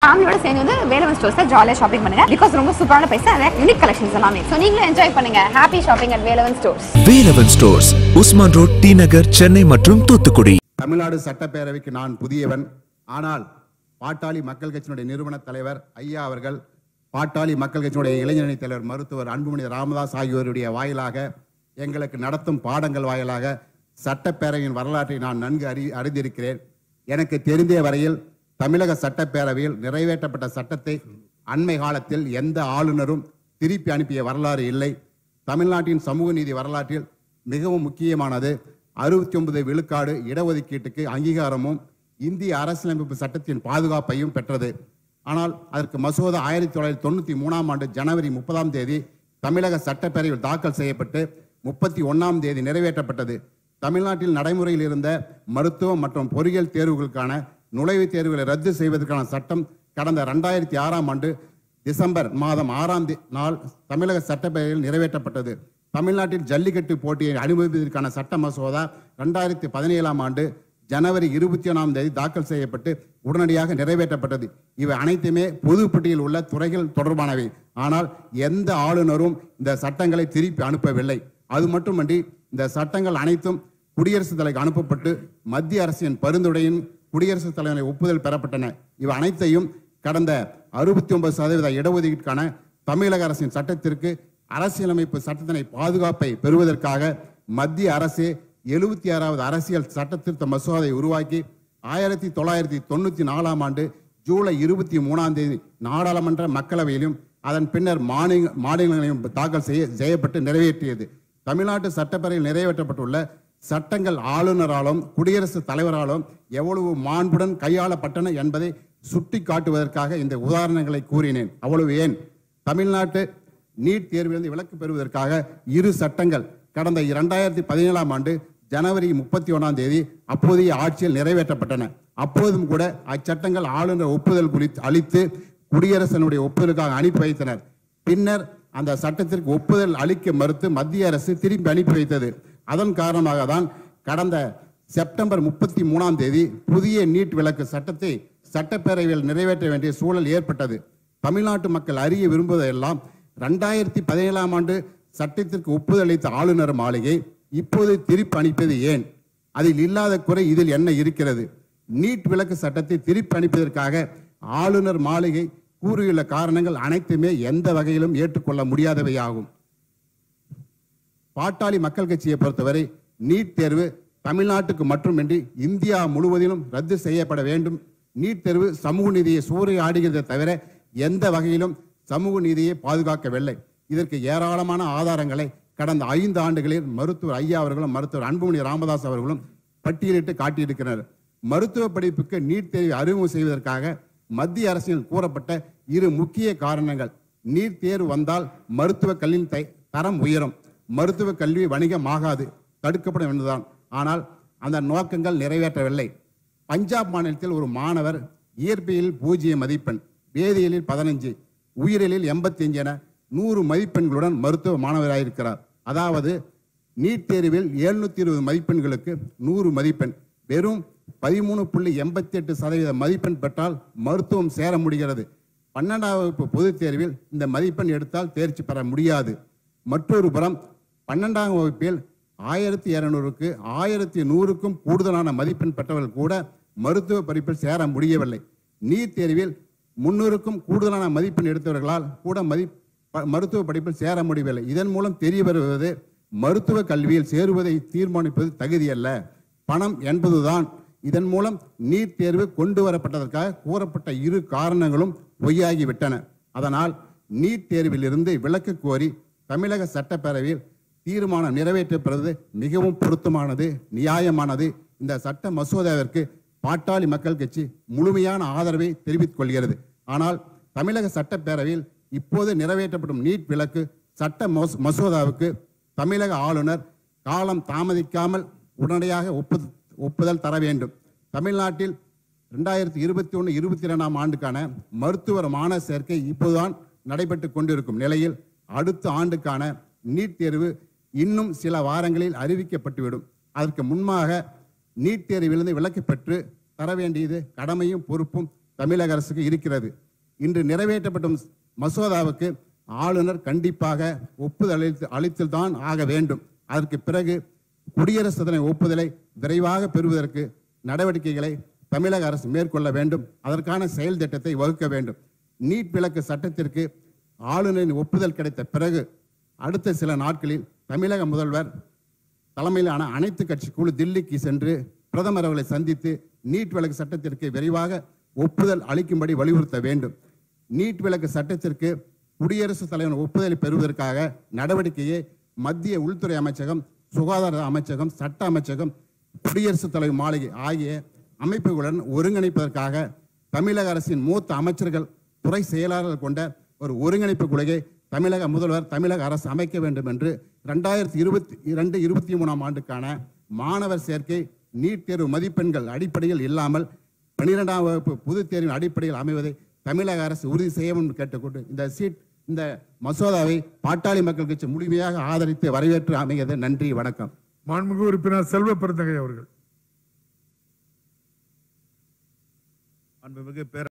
ஃபேமிலியோட சேர்ந்து வந்து வேலவன் ஸ்டோர்ஸ்ல ஜாலியா ஷாப்பிங் பண்ணுங்க பிகாஸ் ரொம்ப சூப்பரான பிரைஸ் யூனிக் கலெக்ஷன்ஸ் எல்லாமே ஸோ நீங்களும் என்ஜாய் பண்ணுங்க happy shopping at Velavan stores Velavan stores Usman road T Nagar Chennai மற்றும் தூத்துக்குடி தமிழ்நாடு சட்டப்பேரவைக்கு நான் புதியவன் ஆனால் பாட்டாளி மக்கள் கட்சியினுடைய நிறுவன தலைவர் ஐயா அவர்கள் பாட்டாளி மக்கள் கட்சியினுடைய இளைஞரணி தலைவர் மருத்துவர் அன்புமணி ராமதாஸ் ஆகியோருடைய வாயிலாக எங்களுக்கு நடத்தும் பாடங்கள் வாயிலாக சட்டப்பேரவையின் வரலாற்றை நான் நன்கு அறி அறிந்திருக்கிறேன் எனக்கு தெரிந்த வரையில் தமிழக சட்டப்பேரவையில் நிறைவேற்றப்பட்ட சட்டத்தை அண்மை காலத்தில் எந்த ஆளுநரும் திருப்பி அனுப்பிய வரலாறு இல்லை தமிழ்நாட்டின் சமூக நீதி வரலாற்றில் மிகவும் முக்கியமானது அறுபத்தி ஒன்பது விழுக்காடு இடஒதுக்கீட்டுக்கு அங்கீகாரமும் இந்திய அரசியலமைப்பு சட்டத்தின் பாதுகாப்பையும் பெற்றது ஆனால் அதற்கு மசோதா ஆயிரத்தி தொள்ளாயிரத்தி தொண்ணூற்றி மூணாம் ஆண்டு ஜனவரி முப்பதாம் தேதி தமிழக சட்டப்பேரவையில் தாக்கல் செய்யப்பட்டு முப்பத்தி ஒன்றாம் தேதி நிறைவேற்றப்பட்டது தமிழ்நாட்டில் நடைமுறையில் இருந்த மருத்துவம் மற்றும் பொறியியல் தேர்வுகளுக்கான நுழைவுத் தேர்வுகளை ரத்து செய்வதற்கான சட்டம் கடந்த ரெண்டாயிரத்தி ஆறாம் ஆண்டு டிசம்பர் மாதம் ஆறாம் தே- நாள் தமிழக சட்டப்பேரவையில் நிறைவேற்றப்பட்டது தமிழ்நாட்டில் ஜல்லிக்கட்டு போட்டியை அனுமதிப்பதற்கான சட்ட மசோதா ரெண்டாயிரத்தி பதினேழாம் ஆண்டு ஜனவரி இருபத்தி ஒன்றாம் தேதி தாக்கல் செய்யப்பட்டு உடனடியாக நிறைவேற்றப்பட்டது இவை அனைத்துமே பொதுப்பட்டியலில் உள்ள துறைகள் தொடர்பானவை ஆனால் எந்த ஆளுநரும் இந்த சட்டங்களை திருப்பி அனுப்பவில்லை அது மட்டுமன்றி இந்த சட்டங்கள் அனைத்தும் குடியரசுத் தலைக்கு அனுப்பப்பட்டு மத்திய அரசின் பரிந்துரையின் குடியரசுத் தலைவரின் ஒப்புதல் பெறப்பட்டன இவை அனைத்தையும் கடந்த அறுபத்தி ஒன்பது சதவீத இடஒதுக்கீட்டுக்கான தமிழக அரசின் சட்டத்திற்கு அரசியலமைப்பு சட்டத்தினை பாதுகாப்பை பெறுவதற்காக மத்திய அரசு எழுபத்தி ஆறாவது அரசியல் சட்டத்திருத்த மசோதாவை உருவாக்கி ஆயிரத்தி தொள்ளாயிரத்தி தொண்ணூத்தி நாலாம் ஆண்டு ஜூலை இருபத்தி மூணாம் தேதி நாடாளுமன்ற மக்களவையிலும் அதன் பின்னர் மாநில மாநிலங்களையும் தாக்கல் செய்ய செய்யப்பட்டு நிறைவேற்றியது தமிழ்நாட்டு சட்டப்பேரவையில் நிறைவேற்றப்பட்டுள்ள சட்டங்கள் ஆளுநராலும் குடியரசுத் தலைவராலும் எவ்வளவு மாண்புடன் கையாளப்பட்டன என்பதை சுட்டி காட்டுவதற்காக இந்த உதாரணங்களை கூறினேன் அவ்வளவு ஏன் தமிழ்நாட்டு நீட் தேர்விலிருந்து விலக்கு பெறுவதற்காக இரு சட்டங்கள் கடந்த இரண்டாயிரத்தி பதினேழாம் ஆண்டு ஜனவரி முப்பத்தி ஒன்றாம் தேதி அப்போதைய ஆட்சியில் நிறைவேற்றப்பட்டன அப்போதும் கூட அச்சட்டங்கள் ஆளுநர் ஒப்புதல் குறித்து அளித்து குடியரசனுடைய ஒப்புதலுக்காக அனுப்பி வைத்தனர் பின்னர் அந்த சட்டத்திற்கு ஒப்புதல் அளிக்க மறுத்து மத்திய அரசு திரும்பி அனுப்பி வைத்தது அதன் காரணமாக தான் கடந்த செப்டம்பர் முப்பத்தி மூணாம் தேதி புதிய நீட் விலக்கு சட்டத்தை சட்டப்பேரவையில் நிறைவேற்ற வேண்டிய சூழல் ஏற்பட்டது தமிழ்நாட்டு மக்கள் அறிய விரும்புவதெல்லாம் ரெண்டாயிரத்தி பதினேழாம் ஆண்டு சட்டத்திற்கு ஒப்புதல் அளித்த ஆளுநர் மாளிகை இப்போது திருப்பி அனுப்பியது ஏன் அதில் இல்லாத குறை இதில் என்ன இருக்கிறது நீட் விலக்கு சட்டத்தை திருப்பி அனுப்பியதற்காக ஆளுநர் மாளிகை கூறியுள்ள காரணங்கள் அனைத்துமே எந்த வகையிலும் ஏற்றுக்கொள்ள முடியாதவையாகும் பாட்டாளி மக்கள் கட்சியை பொறுத்தவரை நீட் தேர்வு தமிழ்நாட்டுக்கு மட்டுமின்றி இந்தியா முழுவதிலும் ரத்து செய்யப்பட வேண்டும் நீட் தேர்வு சமூக நீதியை சூறையாடுகிறதை தவிர எந்த வகையிலும் சமூக நீதியை பாதுகாக்கவில்லை இதற்கு ஏராளமான ஆதாரங்களை கடந்த ஐந்து ஆண்டுகளில் மருத்துவர் ஐயா அவர்களும் மருத்துவர் அன்புமணி ராமதாஸ் அவர்களும் பட்டியலிட்டு காட்டியிருக்கிறார் மருத்துவ படிப்புக்கு நீட் தேர்வை அறிமுகம் செய்வதற்காக மத்திய அரசில் கூறப்பட்ட இரு முக்கிய காரணங்கள் நீட் தேர்வு வந்தால் மருத்துவ கல்வியின் தை- தரம் உயரும் மருத்துவ கல்வி வணிகமாகாது தடுக்கப்படும் என்பதுதான் ஆனால் அந்த நோக்கங்கள் நிறைவேற்றவில்லை பஞ்சாப் மாநிலத்தில் ஒரு மாணவர் இயற்பியலில் பூஜ்ஜிய மதிப்பெண் வேதியியலில் பதினஞ்சு உயிரியலில் எண்பத்தி என நூறு மதிப்பெண்களுடன் மருத்துவ மாணவராயிருக்கிறார் அதாவது நீட் தேர்வில் எழுநூத்தி இருபது மதிப்பெண்களுக்கு நூறு மதிப்பெண் வெறும் பதிமூணு புள்ளி எண்பத்தி எட்டு சதவீத மதிப்பெண் பெற்றால் மருத்துவம் சேர முடிகிறது பன்னெண்டாம் வகுப்பு பொதுத் தேர்வில் இந்த மதிப்பெண் எடுத்தால் தேர்ச்சி பெற முடியாது மற்றொரு புறம் பன்னெண்டாம் வகுப்பில் ஆயிரத்தி இருநூறுக்கு ஆயிரத்தி நூறுக்கும் கூடுதலான மதிப்பெண் பெற்றவர்கள் கூட மருத்துவ படிப்பில் சேர முடியவில்லை நீட் தேர்வில் முன்னூறுக்கும் கூடுதலான மதிப்பெண் எடுத்தவர்களால் கூட மதி ப- மருத்துவ படிப்பில் சேர முடியவில்லை இதன் மூலம் தெரிய வருவது மருத்துவ கல்வியில் சேருவதை தீர்மானிப்பது தகுதியல்ல பணம் என்பதுதான் இதன் மூலம் நீட் தேர்வு கொண்டு வரப்பட்டதற்காக கூறப்பட்ட இரு காரணங்களும் பொய்யாகிவிட்டன அதனால் நீட் தேர்விலிருந்து விலக்கு கோரி தமிழக சட்டப்பேரவையில் தீர்மானம் நிறைவேற்றப்படுவது மிகவும் பொருத்தமானது நியாயமானது இந்த சட்ட மசோதாவிற்கு பாட்டாளி மக்கள் கட்சி முழுமையான ஆதரவை தெரிவித்துக் கொள்கிறது ஆனால் தமிழக சட்டப்பேரவையில் இப்போது நிறைவேற்றப்படும் நீட் விலக்கு சட்ட மசோ- மசோதாவுக்கு தமிழக ஆளுநர் காலம் தாமதிக்காமல் உடனடியாக ஒப்பு ஒப்புதல் தர வேண்டும் தமிழ்நாட்டில் ரெண்டாயிரத்தி இருபத்தி ஒன்று இருபத்தி ரெண்டாம் ஆண்டுக்கான மருத்துவர் மாணவர் சேர்க்கை இப்போதுதான் நடைபெற்று கொண்டிருக்கும் நிலையில் அடுத்த ஆண்டுக்கான நீட் தேர்வு இன்னும் சில வாரங்களில் அறிவிக்கப்பட்டுவிடும் அதற்கு முன்பாக நீட் தேர்விலிருந்து விலக்கு பெற்று தர வேண்டியது கடமையும் பொறுப்பும் தமிழக அரசுக்கு இருக்கிறது இன்று நிறைவேற்றப்படும் மசோதாவுக்கு ஆளுநர் கண்டிப்பாக ஒப்புதல் அளித்து அளித்துதான் ஆக வேண்டும் அதற்கு பிறகு குடியரசு தின ஒப்புதலை விரைவாக பெறுவதற்கு நடவடிக்கைகளை தமிழக அரசு மேற்கொள்ள வேண்டும் அதற்கான செயல் திட்டத்தை வகுக்க வேண்டும் நீட் விலக்கு சட்டத்திற்கு ஆளுநரின் ஒப்புதல் கிடைத்த பிறகு அடுத்த சில நாட்களில் தமிழக முதல்வர் தலைமையிலான அனைத்து கட்சி குழு தில்லிக்கு சென்று பிரதமர் அவர்களை சந்தித்து நீட் விலக்கு சட்டத்திற்கு விரைவாக ஒப்புதல் அளிக்கும்படி வலியுறுத்த வேண்டும் நீட் விலக்கு சட்டத்திற்கு குடியரசுத் தலைவர் ஒப்புதலை பெறுவதற்காக நடவடிக்கையை மத்திய உள்துறை அமைச்சகம் சுகாதார அமைச்சகம் சட்ட அமைச்சகம் குடியரசுத் தலைவர் மாளிகை ஆகிய அமைப்புகளுடன் ஒருங்கிணைப்பதற்காக தமிழக அரசின் மூத்த அமைச்சர்கள் துறை செயலாளர்கள் கொண்ட ஒரு ஒருங்கிணைப்பு குழுவை தமிழக முதல்வர் தமிழக அரசு அமைக்க வேண்டும் என்று ரெண்டாயிரத்தி இருபத்தி இரண்டு இருபத்தி மூணாம் ஆண்டுக்கான மாணவர் சேர்க்கை நீட் தேர்வு மதிப்பெண்கள் அடிப்படையில் இல்லாமல் பன்னிரெண்டாம் வகுப்பு பொதுத் தேர்வின் அடிப்படையில் அமைவதை தமிழக அரசு உறுதி செய்ய வேண்டும் என்று கேட்டுக்கொண்டு இந்த சீட் இந்த மசோதாவை பாட்டாளி மக்கள் கட்சி முழுமையாக ஆதரித்து வரவேற்று அமைகிறது நன்றி வணக்கம் மாண்புமிகு உறுப்பினர் செல்வ பெருந்தகை அவர்கள் அன்புமிகு பேர